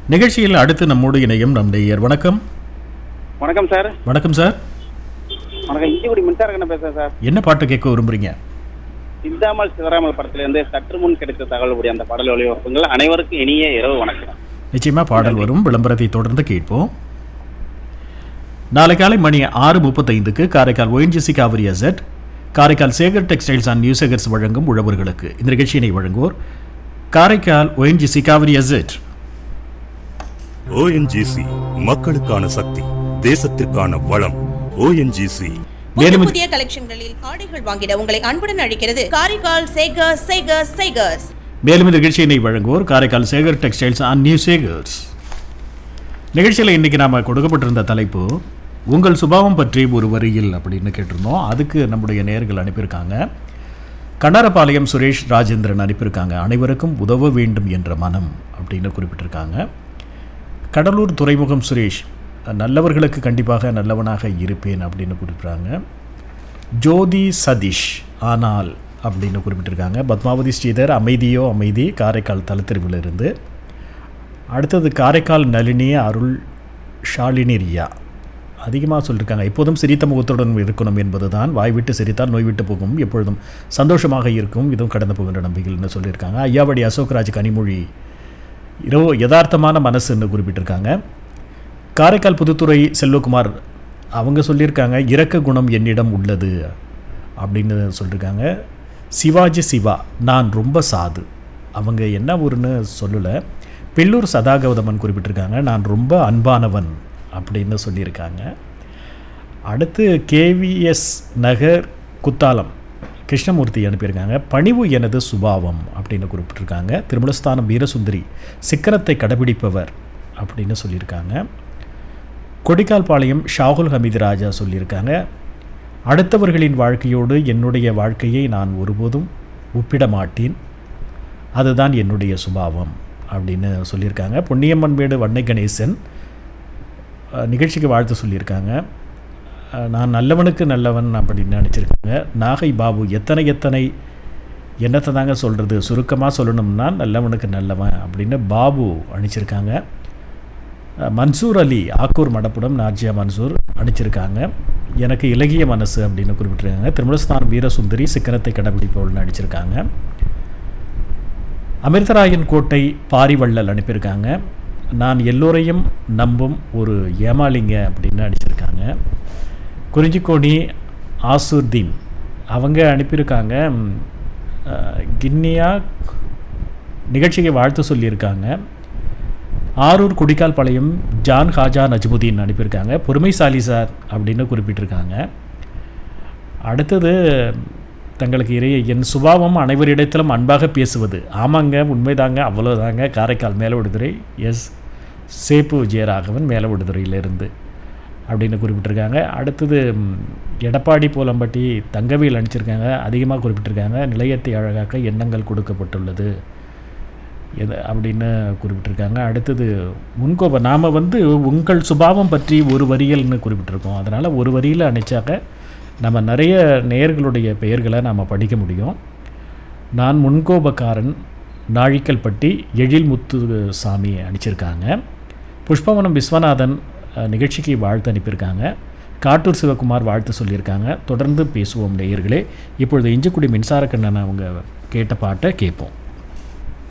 நிகழ்ச்சியில் அடுத்து நம்மோடு இணையும் நம் நேயர் வணக்கம் வணக்கம் சார் வணக்கம் சார் வணக்கம் இஞ்சிக்குடி மின்சாரக்கண்ண பேசுறேன் சார் என்ன பாட்டு கேட்க விரும்புறீங்க சிந்தாமல் சிவராமல் படத்திலிருந்து சற்று முன் கிடைத்த தகவல் கூடிய அந்த பாடல் ஒளிபரப்புங்கள் அனைவருக்கும் இனிய இரவு வணக்கம் நிச்சயமா பாடல் வரும் விளம்பரத்தை தொடர்ந்து கேட்போம் நாளை காலை மணி ஆறு முப்பத்தைந்துக்கு Karaikal ONGC Cauvery asset Karaikal Sekar textiles and New Sekars வழங்கும் உழவர்களுக்கு இந்த நிகழ்ச்சியினை வழங்குவோர் Karaikal ONGC Cauvery asset ONGC மக்களுக்கான சக்தி தேசத்திற்கான வளம் ஓஎன்ஜிசி புதிய மேலும் புதிய கலெக்ஷன்களில் ஆடைகள் வாங்கிட உங்களை அன்புடன் அழைக்கிறது காரைக்கால் சேகர்ஸ் சேகர்ஸ் சேகர்ஸ் மேலும் இந்த நிகழ்ச்சியினை வழங்குவோர் காரைக்கால் சேகர் டெக்ஸ்டைல்ஸ் அண்ட் நியூ சேகர்ஸ் நிகழ்ச்சியில் இன்னைக்கு நாம கொடுக்கப்பட்டிருந்த தலைப்பு உங்கள் சுபாவம் பற்றி ஒரு வரியில் அப்படின்னு கேட்டிருந்தோம் அதுக்கு நம்முடைய நேர்கள் அனுப்பியிருக்காங்க கண்ணாரபாளையம் சுரேஷ் ராஜேந்திரன் அனுப்பியிருக்காங்க அனைவருக்கும் உதவ வேண்டும் என்ற மனம் அப்படின்னு குறிப்பிட்டிருக்காங்க கடலூர் துறைமுகம் சுரேஷ் நல்லவர்களுக்கு கண்டிப்பாக நல்லவனாக இருப்பேன் அப்படின்னு குறிப்பிட்றாங்க ஜோதி சதீஷ் ஆனால் அப்படின்னு குறிப்பிட்டிருக்காங்க பத்மாவதி ஸ்ரீதர் அமைதியோ அமைதி காரைக்கால் தலத்திருவிலிருந்து அடுத்தது காரைக்கால் நளினி அருள் ஷாலினி ரியா அதிகமாக சொல்லியிருக்காங்க எப்போதும் சிரித்த முகத்துடன் இருக்கணும் என்பதுதான் வாய் விட்டு சிரித்தால் நோய் விட்டு போகும் எப்பொழுதும் சந்தோஷமாக இருக்கும் இதுவும் கடந்து போகின்ற நம்பிக்கைகள்னு சொல்லியிருக்காங்க ஐயாவடி அசோக்ராஜ் கனிமொழி இரவு யதார்த்தமான மனசுன்னு குறிப்பிட்டிருக்காங்க காரைக்கால் புதுத்துறை செல்வகுமார் அவங்க சொல்லியிருக்காங்க இரக்க குணம் என்னிடம் உள்ளது அப்படின்னு சொல்லியிருக்காங்க சிவாஜி சிவா நான் ரொம்ப சாது அவங்க என்ன ஊருன்னு சொல்லலை பெல்லூர் சதாகௌதமன் குறிப்பிட்டிருக்காங்க நான் ரொம்ப அன்பானவன் அப்படின்னு சொல்லியிருக்காங்க அடுத்து கேவிஎஸ் நகர் குத்தாலம் கிருஷ்ணமூர்த்தி அனுப்பியிருக்காங்க பணிவு எனது சுபாவம் அப்படின்னு குறிப்பிட்டிருக்காங்க திருமலஸ்தானம் வீரசுந்தரி சிக்கனத்தை கடைபிடிப்பவர் அப்படின்னு சொல்லியிருக்காங்க கொடிக்கால்பாளையம் ஷாகுல் ஹமீது ராஜா சொல்லியிருக்காங்க அடுத்தவர்களின் வாழ்க்கையோடு என்னுடைய வாழ்க்கையை நான் ஒருபோதும் ஒப்பிட மாட்டேன் அதுதான் என்னுடைய சுபாவம் அப்படின்னு சொல்லியிருக்காங்க பொன்னியம்மன் வீடு வண்ணை கணேசன் அஹ், நிகழ்ச்சிக்கு வாழ்த்து சொல்லியிருக்காங்க அஹ், நான் நல்லவனுக்கு நல்லவன் அப்படின்னு நினச்சிருக்காங்க நாகை பாபு எத்தனை எத்தனை என்னத்தை தாங்க சொல்கிறது சுருக்கமாக சொல்லணும்னா நல்லவனுக்கு நல்லவன் அப்படின்னு பாபு அனுப்பிச்சிருக்காங்க அஹ், மன்சூர் அலி ஆக்கூர் மடப்புடம் நாஜியா மன்சூர் அனுப்பிச்சிருக்காங்க எனக்கு இலகிய மனசு அப்படின்னு குறிப்பிட்டிருக்காங்க திருமலஸ்தான் வீரசுந்தரி சிக்கனத்தை கடைபிடிப்பவள்னு அடிச்சிருக்காங்க அமிர்தராயன் கோட்டை பாரிவள்ளல் அனுப்பியிருக்காங்க நான் எல்லோரையும் நம்பும் ஒரு ஏமாளிங்க அப்படின்னு அடிச்சிருக்காங்க குறிஞ்சிக்கோணி ஆசுர்தீன் அவங்க அனுப்பியிருக்காங்க ம், அஹ், கிண்ணியா நிகழ்ச்சிக்கு வாழ்த்து சொல்லியிருக்காங்க ஆரூர் குடிக்கால் பாளையம் ஜான் ஹாஜா நஜ்முதீன் அனுப்பியிருக்காங்க பொறுமைசாலி சார் அப்படின்னு குறிப்பிட்டிருக்காங்க அடுத்தது தங்களுக்கு இறைய என் சுபாவம் அனைவரிடத்திலும் அன்பாக பேசுவது ஆமாங்க உண்மைதாங்க அவ்வளோதாங்க காரைக்கால் மேலவிடுதுறை எஸ் சேப்பு விஜயராகவன் மேலவிடுதுறையிலிருந்து அப்படின்னு குறிப்பிட்டிருக்காங்க அடுத்தது ம், எடப்பாடி போலம்பட்டி தங்கவேல் அனுப்பிச்சிருக்காங்க அதிகமாக குறிப்பிட்டிருக்காங்க நிலையத்தை அழகாக்க எண்ணங்கள் கொடுக்கப்பட்டுள்ளது எது அப்படின்னு குறிப்பிட்டிருக்காங்க அடுத்தது முன்கோபம் நாம் வந்து உங்கள் சுபாவம் பற்றி ஒரு வரியல்னு குறிப்பிட்டிருக்கோம் அதனால் ஒரு வரியில் அணைச்சாக்க நம்ம நிறைய நேயர்களுடைய பெயர்களை நாம் படிக்க முடியும் நான் முன்கோபக்காரன் நாழிக்கல்பட்டி எழில்முத்து சாமி அனுப்பிச்சிருக்காங்க புஷ்பவனம் விஸ்வநாதன் அஹ், நிகழ்ச்சிக்கு வாழ்த்து அனுப்பியிருக்காங்க காட்டூர் சிவகுமார் வாழ்த்து சொல்லியிருக்காங்க தொடர்ந்து பேசுவோம் நேயர்களே இப்பொழுது இஞ்சிக்குடி மின்சார கண்ணன் அவங்க கேட்ட பாட்டை கேட்போம்